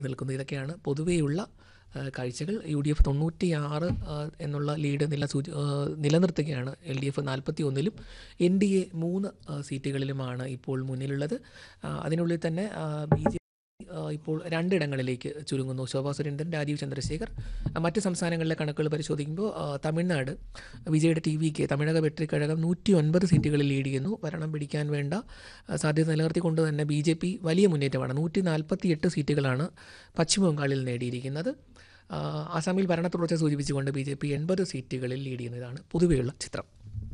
നിൽക്കുന്നു ഇതൊക്കെയാണ് പൊതുവെയുള്ള ആ, കാഴ്ചകൾ യു ഡി എഫ് തൊണ്ണൂറ്റി ആറ് എന്നുള്ള ലീഡ് നില സൂചി ആ, നിലനിർത്തുകയാണ് എൽ ഡി എഫ് നാൽപ്പത്തി ഒന്നിലും എൻ ഡി എ മൂന്ന് ആ, സീറ്റുകളിലുമാണ് ഇപ്പോൾ മുന്നിലുള്ളത് ആ, അതിനുള്ളിൽ തന്നെ ബി ജെ ഇപ്പോൾ രണ്ടിടങ്ങളിലേക്ക് ചുരുങ്ങുന്നു ശോഭാ സുരേന്ദ്രൻ രാജീവ് ചന്ദ്രശേഖർ ആ, മറ്റ് സംസ്ഥാനങ്ങളിലെ കണക്കുകൾ പരിശോധിക്കുമ്പോൾ ആ, തമിഴ്നാട് വിജയുടെ ടി വിക്ക് തമിഴക വെട്രിക്കഴകം നൂറ്റി ഒൻപത് സീറ്റുകളിൽ ലീഡ് ചെയ്യുന്നു ഭരണം പിടിക്കാൻ വേണ്ട ആ, സാധ്യത നിലനിർത്തിക്കൊണ്ട് തന്നെ ബി ജെ പി വലിയ മുന്നേറ്റമാണ് നൂറ്റി നാൽപ്പത്തി എട്ട് സീറ്റുകളാണ് പശ്ചിമ ബംഗാളിൽ നേടിയിരിക്കുന്നത് ആ, ആസാമിൽ ഭരണ തുടർച്ച സൂചിപ്പിച്ചുകൊണ്ട് ബി ജെ പി എൺപത് സീറ്റുകളിൽ ലീഡ് ചെയ്യുന്നതാണ് പൊതുവെയുള്ള ചിത്രം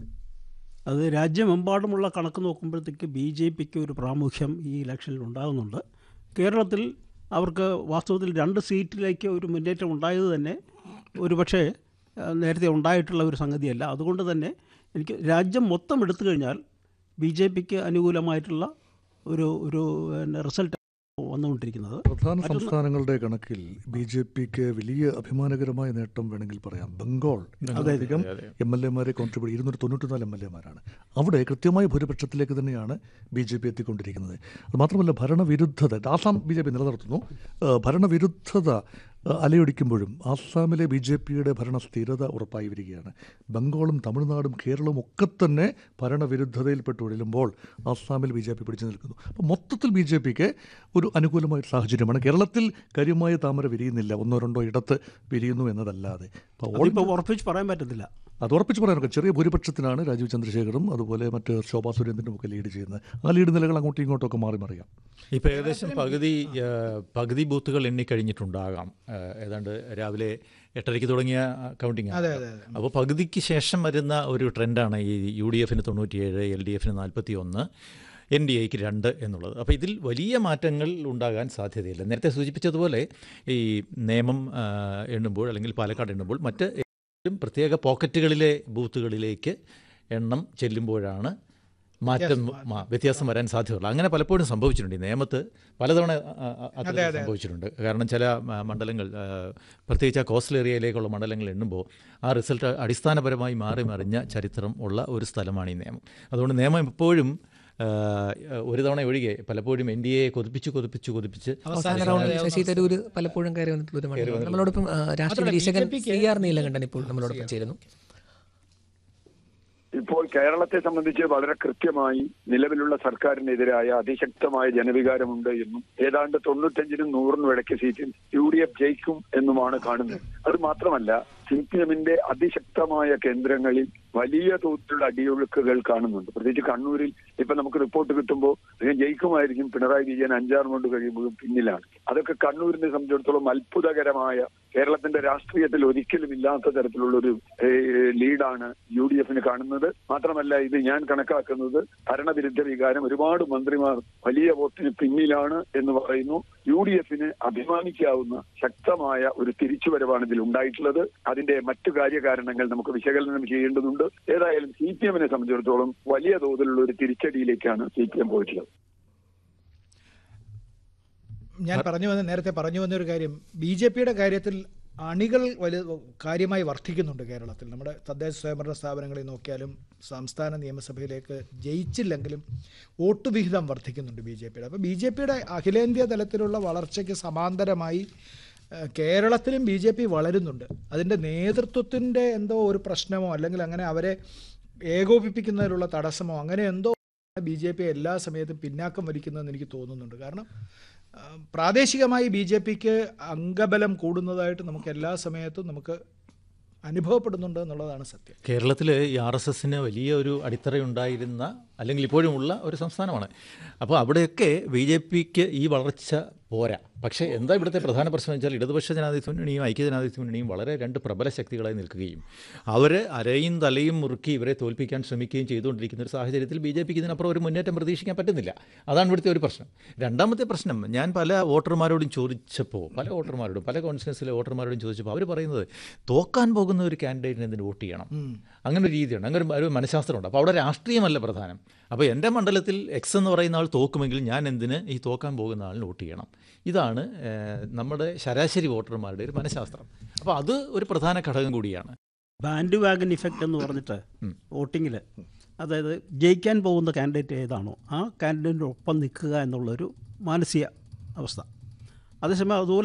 അത് രാജ്യമെമ്പാടുമുള്ള കണക്ക് നോക്കുമ്പോഴത്തേക്ക് ബി ജെ പിക്ക് ഒരു പ്രാമുഖ്യം ഈ ഇലക്ഷനിൽ ഉണ്ടാകുന്നുണ്ട് കേരളത്തിൽ അവർക്ക് വാസ്തവത്തിൽ രണ്ട് സീറ്റിലേക്ക് ഒരു മുന്നേറ്റം ഉണ്ടായത് തന്നെ ഒരുപക്ഷെ ആ, നേരത്തെ ഉണ്ടായിട്ടുള്ള ഒരു സംഗതിയല്ല അതുകൊണ്ട് തന്നെ എനിക്ക് രാജ്യം മൊത്തം എടുത്തു കഴിഞ്ഞാൽ ബി ജെ പിക്ക് അനുകൂലമായിട്ടുള്ള ഒരു ഒരു പിന്നെ റിസൾട്ട് വന്നുകൊണ്ടിരിക്കുന്നത് പ്രധാന സംസ്ഥാനങ്ങളുടെ കണക്കിൽ ബി ജെ പിക്ക് വലിയ അഭിമാനകരമായ നേട്ടം വേണമെങ്കിൽ പറയാം ബംഗാൾ ഇതിനകം എം എൽ എമാരെ കോൺട്രിബ്യൂട്ട് ഇരുന്നൂറ്റി തൊണ്ണൂറ്റിനാല് എം എൽ എമാരാണ് അവിടെ കൃത്യമായ ഭൂരിപക്ഷത്തിലേക്ക് തന്നെയാണ് ബി ജെ പി എത്തിക്കൊണ്ടിരിക്കുന്നത് അത് മാത്രമല്ല ഭരണവിരുദ്ധത ആസാം ബി ജെ പി നിലനിർത്തുന്നു ആ, ഭരണവിരുദ്ധത ആ, അലയൊടിക്കുമ്പോഴും ആസാമിലെ ബി ജെ പിയുടെ ഭരണ സ്ഥിരത ഉറപ്പായി വരികയാണ് ബംഗാളും തമിഴ്നാടും കേരളവും ഒക്കെ തന്നെ ഭരണവിരുദ്ധതയിൽപ്പെട്ട് ഒഴിലുമ്പോൾ ആസാമിൽ ബി ജെ പി പിടിച്ചു നിൽക്കുന്നു അപ്പോൾ മൊത്തത്തിൽ ബി ജെ പിക്ക് ഒരു അനുകൂലമായ ഒരു സാഹചര്യമാണ് കേരളത്തിൽ കാര്യമായ താമര വിരിയുന്നില്ല ഒന്നോ രണ്ടോ ഇടത്ത് വിരിയുന്നു എന്നതല്ലാതെ അപ്പോൾ all അതിപ്പോൾ ഉറപ്പിച്ച് പറയാൻ പറ്റത്തില്ല അത് ഉറപ്പിച്ച് പറയാനൊക്കെ ചെറിയ ഭൂരിപക്ഷത്തിനാണ് രാജീവ് ചന്ദ്രശേഖറും അതുപോലെ മറ്റ് ശോഭാ സുരേന്ദ്രനും ഒക്കെ ലീഡ് ചെയ്യുന്നത് ആ ലീഡ് നിലകൾ അങ്ങോട്ടും ഇങ്ങോട്ടും ഒക്കെ മാറി മറിയാം ഇപ്പോൾ ഏകദേശം പകുതി ആ, പകുതി ബൂത്തുകൾ എണ്ണിക്കഴിഞ്ഞിട്ടുണ്ടാകാം ആ, ഏതാണ്ട് രാവിലെ എട്ടരയ്ക്ക് തുടങ്ങിയ കൗണ്ടിങ് അതെ അതെ അതെ അപ്പോൾ പകുതിക്ക് ശേഷം വരുന്ന ഒരു ട്രെൻഡാണ് ഈ യു ഡി എഫിന് തൊണ്ണൂറ്റിയേഴ് എൽ ഡി എഫിന് നാൽപ്പത്തി ഒന്ന് എൻ ഡി എക്ക് രണ്ട് എന്നുള്ളത് അപ്പോൾ ഇതിൽ വലിയ മാറ്റങ്ങൾ ഉണ്ടാകാൻ സാധ്യതയില്ല നേരത്തെ സൂചിപ്പിച്ചതുപോലെ ഈ നിയമം ആ, എണ്ണുമ്പോൾ അല്ലെങ്കിൽ പാലക്കാട് എണ്ണുമ്പോൾ മറ്റ് ഏതെങ്കിലും പ്രത്യേക പോക്കറ്റുകളിലെ ബൂത്തുകളിലേക്ക് എണ്ണം ചെല്ലുമ്പോഴാണ് മാറ്റം ആ, വ്യത്യാസം വരാൻ സാധ്യതയുള്ളൂ അങ്ങനെ പലപ്പോഴും സംഭവിച്ചിട്ടുണ്ട് ഈ നിയമത്ത് പലതവണ ആ, ആ, അത്തരത്തിൽ സംഭവിച്ചിട്ടുണ്ട് കാരണം ചില ആ, മണ്ഡലങ്ങൾ ആ, പ്രത്യേകിച്ച് ആ കോസ്റ്റൽ ഏരിയയിലേക്കുള്ള മണ്ഡലങ്ങൾ എണ്ണുമ്പോൾ ആ റിസൾട്ട് അടിസ്ഥാനപരമായി മാറി മറിഞ്ഞ ചരിത്രം ഉള്ള ഒരു സ്ഥലമാണ് ഈ നിയമം അതുകൊണ്ട് നിയമം എപ്പോഴും ആ, ഒരു തവണ ഒഴികെ പലപ്പോഴും എൻ ഡി എ കൊതിപ്പിച്ച് കൊതിപ്പിച്ച് കൊതിപ്പിച്ച് അവസാന റൗണ്ടിൽ ശശി തരൂർ പലപ്പോഴും കയറി വന്നിട്ടുള്ള ഒരു മണ്ഡലം നമ്മളോടൊപ്പം ആ, രാഷ്ട്രീയ നിരീക്ഷകൻ സി ആർ നീലകണ്ഠൻ ഇപ്പോൾ നമ്മളോടൊപ്പം ചേരുന്നു ഇപ്പോൾ കേരളത്തെ സംബന്ധിച്ച് വളരെ കൃത്യമായി നിലവിലുള്ള സർക്കാരിനെതിരായ അതിശക്തമായ ജനവികാരമുണ്ട് എന്നും ഏതാണ്ട് തൊണ്ണൂറ്റഞ്ചിനും നൂറിനും ഇടയ്ക്ക് സീറ്റിൽ യു ഡി എഫ് ജയിക്കും എന്നുമാണ് കാണുന്നത് അത് മാത്രമല്ല സി പി എമ്മിന്റെ അതിശക്തമായ കേന്ദ്രങ്ങളിൽ വലിയ തോതിലുള്ള അടിയൊഴുക്കുകൾ കാണുന്നുണ്ട് പ്രത്യേകിച്ച് കണ്ണൂരിൽ ഇപ്പൊ നമുക്ക് റിപ്പോർട്ട് കിട്ടുമ്പോൾ അദ്ദേഹം ജയിക്കുമായിരിക്കും പിണറായി വിജയൻ അഞ്ചാറ് കൊണ്ട് കഴിയുമ്പോഴും പിന്നിലാണ് അതൊക്കെ കണ്ണൂരിനെ സംബന്ധിച്ചിടത്തോളം അത്ഭുതകരമായ കേരളത്തിന്റെ രാഷ്ട്രീയത്തിൽ ഒരിക്കലും ഇല്ലാത്ത തരത്തിലുള്ള ഒരു ലീഡാണ് യു ഡി എഫിന് കാണുന്നത് മാത്രമല്ല ഇത് ഞാൻ കണക്കാക്കുന്നത് ഭരണവിരുദ്ധ വികാരം ഒരുപാട് മന്ത്രിമാർ വലിയ വോട്ടിന് പിന്നിലാണ് എന്ന് പറയുന്നു യു ഡി എഫിന് അഭിമാനിക്കാവുന്ന ശക്തമായ ഒരു തിരിച്ചുവരവാണ് ഇതിൽ ഉണ്ടായിട്ടുള്ളത് അതിന്റെ മറ്റു കാര്യകാരണങ്ങൾ നമുക്ക് വിശകലനം ചെയ്യേണ്ടതുണ്ട് ഏതായാലും സി പി എമ്മിനെ സംബന്ധിച്ചിടത്തോളം വലിയ തോതിലുള്ള ഒരു തിരിച്ചടിയിലേക്കാണ് സി പി എം പോയിട്ടുള്ളത് ഞാൻ പറഞ്ഞു വന്ന നേരത്തെ പറഞ്ഞു വന്ന ഒരു കാര്യം ബി ജെ പിയുടെ കാര്യത്തിൽ അണികൾ വലിയ കാര്യമായി വർദ്ധിക്കുന്നുണ്ട് കേരളത്തിൽ നമ്മുടെ തദ്ദേശ സ്വയംഭരണ സ്ഥാപനങ്ങളിൽ നോക്കിയാലും സംസ്ഥാന നിയമസഭയിലേക്ക് ജയിച്ചില്ലെങ്കിലും വോട്ട് വിഹിതം വർദ്ധിക്കുന്നുണ്ട് ബി ജെ പിയുടെ അപ്പോൾ ബി ജെ പിയുടെ അഖിലേന്ത്യാ തലത്തിലുള്ള വളർച്ചയ്ക്ക് സമാന്തരമായി ഏഹ്, കേരളത്തിലും ബി ജെ പി വളരുന്നുണ്ട് അതിൻ്റെ നേതൃത്വത്തിൻ്റെ എന്തോ ഒരു പ്രശ്നമോ അല്ലെങ്കിൽ അങ്ങനെ അവരെ ഏകോപിപ്പിക്കുന്നതിലുള്ള തടസ്സമോ അങ്ങനെ എന്തോ ബി ജെ പി എല്ലാ സമയത്തും പിന്നാക്കം വലിക്കുന്നതെന്ന് എനിക്ക് തോന്നുന്നുണ്ട് കാരണം ആ, പ്രാദേശികമായി ബി ജെ പിക്ക് അംഗബലം കൂടുന്നതായിട്ട് നമുക്ക് എല്ലാ സമയത്തും നമുക്ക് അനുഭവപ്പെടുന്നുണ്ട് എന്നുള്ളതാണ് സത്യം കേരളത്തിൽ ഈ ആർ എസ് എസിന് വലിയ ഒരു അടിത്തറയുണ്ടായിരുന്ന അല്ലെങ്കിൽ ഇപ്പോഴും ഉള്ള ഒരു സംസ്ഥാനമാണ് അപ്പോൾ അവിടെയൊക്കെ ബി ജെ പിക്ക് ഈ വളർച്ച പോരാ പക്ഷേ എന്താ ഇവിടുത്തെ പ്രധാന പ്രശ്നം വെച്ചാൽ ഇടതുപക്ഷ ജനാധിപത്യ മുന്നണിയും ഐക്യ ജനാധിപത്യ മുന്നണിയും വളരെ രണ്ട് പ്രബല ശക്തികളായി നിൽക്കുകയും അവർ അരയും തലയും മുറുക്കി ഇവരെ തോൽപ്പിക്കാൻ ശ്രമിക്കുകയും ചെയ്തുകൊണ്ടിരിക്കുന്ന ഒരു സാഹചര്യത്തിൽ ബി ജെ പിക്ക് ഇതിനപ്പുറം ഒരു മുന്നേറ്റം പ്രതീക്ഷിക്കാൻ പറ്റുന്നില്ല അതാണ് ഇവിടുത്തെ ഒരു പ്രശ്നം രണ്ടാമത്തെ പ്രശ്നം ഞാൻ പല വോട്ടർമാരോടും ചോദിച്ചപ്പോൾ പല വോട്ടർമാരോടും പല കോൺസ്റ്റിറ്റ്യൻസിലെ വോട്ടർമാരോടും ചോദിച്ചപ്പോൾ അവർ പറയുന്നത് തോക്കാൻ പോകുന്ന ഒരു കാൻഡിഡേറ്റിന് എന്തിന് വോട്ട് ചെയ്യണം അങ്ങനെ ഒരു രീതിയുണ്ട് അങ്ങനെ ഒരു- ഒരു മനഃശാസ്ത്രമുണ്ട് അപ്പോൾ അവിടെ രാഷ്ട്രീയമല്ല പ്രധാനം അപ്പോൾ എൻ്റെ മണ്ഡലത്തിൽ എക്സ് എന്ന് പറയുന്ന ആൾ തോക്കുമെങ്കിൽ ഞാൻ എന്തിന് ഈ തോക്കാൻ പോകുന്ന ആളിന് വോട്ട് ചെയ്യണം ഇതാണ് ഏഹ്, നമ്മുടെ ശരാശരി വോട്ടർമാരുടെ ഒരു മനഃശാസ്ത്രം അപ്പോൾ അത് ഒരു പ്രധാന ഘടകം കൂടിയാണ് ബാൻഡ് വാഗൻ ഇഫക്റ്റ് എന്ന് പറഞ്ഞിട്ട് വോട്ടിങ്ങിൽ അതായത് ജയിക്കാൻ പോകുന്ന കാൻഡിഡേറ്റ് ഏതാണോ ആ കാൻഡിഡേറ്റിനൊപ്പം നിൽക്കുക എന്നുള്ളൊരു മാനസിക അവസ്ഥ അതേസമയം അതുപോലെ